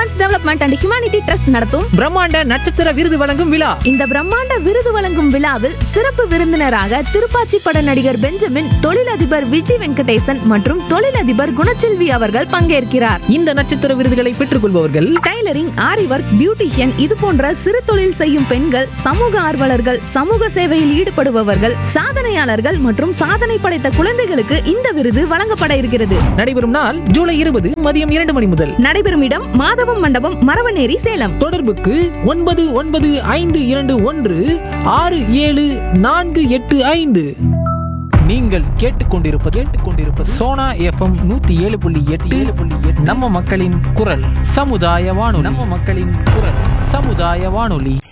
women's development and humanity trust நடத்தும் பிரம்மாண்ட நட்சத்திர விருது வழங்கும் விழா இந்த பிரம்மாண்ட விருது வழங்கும் விழாவில் சிறப்பு விருந்தினராக திருப்பாச்சி பட நடிகர் பெஞ்சமின் தொழிலதிபர் விஜய் வெங்கடேசன் மற்றும் தொழிலதிபர் குணச்செல்வி அவர்கள் பங்கேற்கிறார் இந்த நட்சத்திர விருதுகளை பெற்றுக் கொள்பவர்கள் டைலரிங் ஆரி ஒர்க் பியூட்டிஷியன் இது போன்ற சிறு தொழில் செய்யும் பெண்கள் சமூக ஆர்வலர்கள் சமூக சேவையில் ஈடுபடுபவர்கள் சாதனையாளர்கள் மற்றும் சாதனை படைத்த குழந்தைகளுக்கு இந்த விருது வழங்கப்பட இருக்கிறது நடைபெறும் நாள் ஜூலை இருபது மதியம் இரண்டு மணி முதல் நடைபெறும் இடம் மாதவம் மண்டபம் மரவநேரி சேலம் தொடர்புக்கு ஒன்பது ஒன்பது ஐந்து இரண்டு ஒன்று ஆறு ஏழு நான்கு எட்டு ஐந்து நீங்கள் கேட்டுக்கொண்டிருப்பது கேட்டுக்கொண்டிருப்பது சோனா எஃப்எம் நூத்தி ஏழு புள்ளி எட்டு ஏழு புள்ளி எட்டு நம்ம மக்களின் குரல் சமுதாய வானொலி நம்ம மக்களின் குரல் சமுதாய வானொலி